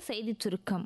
செய்திச் சுருக்கம்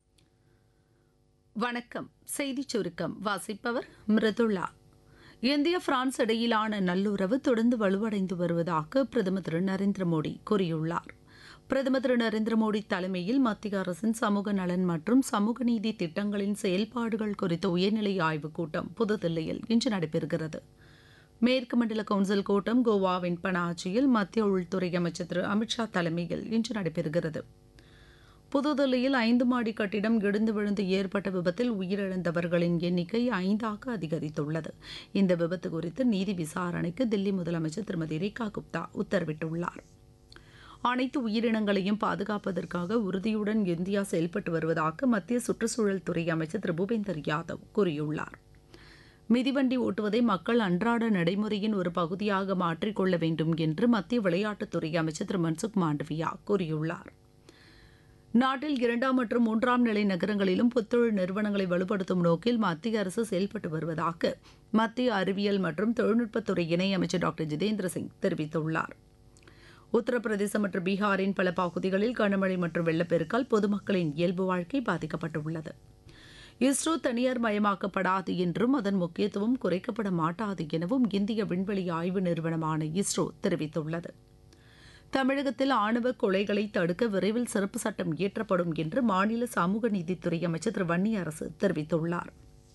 வணக்கம் செய்திச் சுருக்கம் வாசிப்பவர் மிருதுளா இந்தியா பிரான்ஸ் இடையிலான நல்லுறவு தொடர்ந்து வலுவடைந்து வருவதாக பிரதமர் திரு நரேந்திர மோடி கூறியுள்ளார் பிரதமர் திரு நரேந்திர மோடி தலைமையில் மத்திய அரசின் சமூக நலன் மற்றும் சமூக நீதி திட்டங்களின் செயல்பாடுகள் குறித்த உயர்நிலை ஆய்வுக் கூட்டம் புதுதில்லியில் இன்று நடைபெறுகிறது மேற்கு மண்டல கவுன்சில் கூட்டம் கோவாவின் பனாஜியில் மத்திய உள்துறை அமைச்சர் திரு அமித்ஷா தலைமையில் இன்று நடைபெறுகிறது புதுதில்லியில் ஐந்து மாடி கட்டிடம் இடிந்து விழுந்து ஏற்பட்ட விபத்தில் உயிரிழந்தவர்களின் எண்ணிக்கை ஐந்தாக அதிகரித்துள்ளது இந்த விபத்து குறித்து நீதி விசாரணைக்கு தில்லி முதலமைச்சர் திருமதி ரேகா குப்தா உத்தரவிட்டுள்ளார் அனைத்து உயிரினங்களையும் பாதுகாப்பதற்காக உறுதியுடன் இந்தியா செயல்பட்டு வருவதாக மத்திய சுற்றுச்சூழல் துறை அமைச்சர் திரு பூபேந்தர் யாதவ் கூறியுள்ளார் மிதிவண்டி ஓட்டுவதை மக்கள் அன்றாட நடைமுறையின் ஒரு பகுதியாக மாற்றிக்கொள்ள வேண்டும் என்று மத்திய விளையாட்டுத்துறை அமைச்சர் திரு மன்சுக் மாண்டவியா கூறியுள்ளார் நாட்டில் இரண்டாம் மற்றும் மூன்றாம் நிலை நகரங்களிலும் புத்தொழில் நிறுவனங்களை வலுப்படுத்தும் நோக்கில் மத்திய அரசு செயல்பட்டு வருவதாக மத்திய அறிவியல் மற்றும் தொழில்நுட்பத்துறை இணையமைச்சர் டாக்டர் ஜிதேந்திர சிங் தெரிவித்துள்ளார் உத்தரப்பிரதேசம் மற்றும் பீகாரின் பல பகுதிகளில் கனமழை மற்றும் வெள்ளப்பெருக்கால் பொதுமக்களின் இயல்பு வாழ்க்கை பாதிக்கப்பட்டுள்ளது இஸ்ரோ தனியார் மயமாக்கப்படாது என்றும் அதன் முக்கியத்துவம் குறைக்கப்பட மாட்டாது எனவும் இந்திய விண்வெளி ஆய்வு நிறுவனமான இஸ்ரோ தெரிவித்துள்ளது தமிழகத்தில் ஆணவ கொலைகளை தடுக்க விரைவில் சிறப்பு சட்டம் இயற்றப்படும் என்று மாநில சமூக நீதித்துறை அமைச்சர் திரு வன்னியரசு தெரிவித்துள்ளார்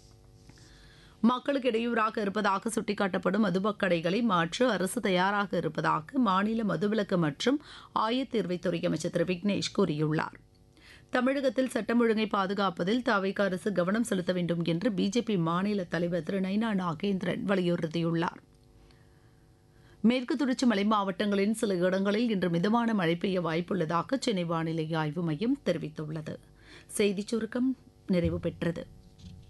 மக்களுக்கு இடையூறாக இருப்பதாக சுட்டிக்காட்டப்படும் மதுபக் கடைகளை மாற்ற அரசு தயாராக இருப்பதாக மாநில மதுவிலக்கு மற்றும் ஆயத்தீர்வைத்துறை அமைச்சர் திரு விக்னேஷ் கூறியுள்ளார் தமிழகத்தில் சட்டம் ஒழுங்கை பாதுகாப்பதில் தவைக்க அரசு கவனம் செலுத்த வேண்டும் என்று பிஜேபி மாநில தலைவர் திரு நைனா நாகேந்திரன் வலியுறுத்தியுள்ளார் மேற்கு தொடர்ச்சி மலை மாவட்டங்களின் சில இடங்களில் இன்று மிதமான மழை பெய்ய வாய்ப்புள்ளதாக சென்னை வானிலை ஆய்வு மையம் தெரிவித்துள்ளது செய்திச் சுருக்கம் நிறைவு பெற்றது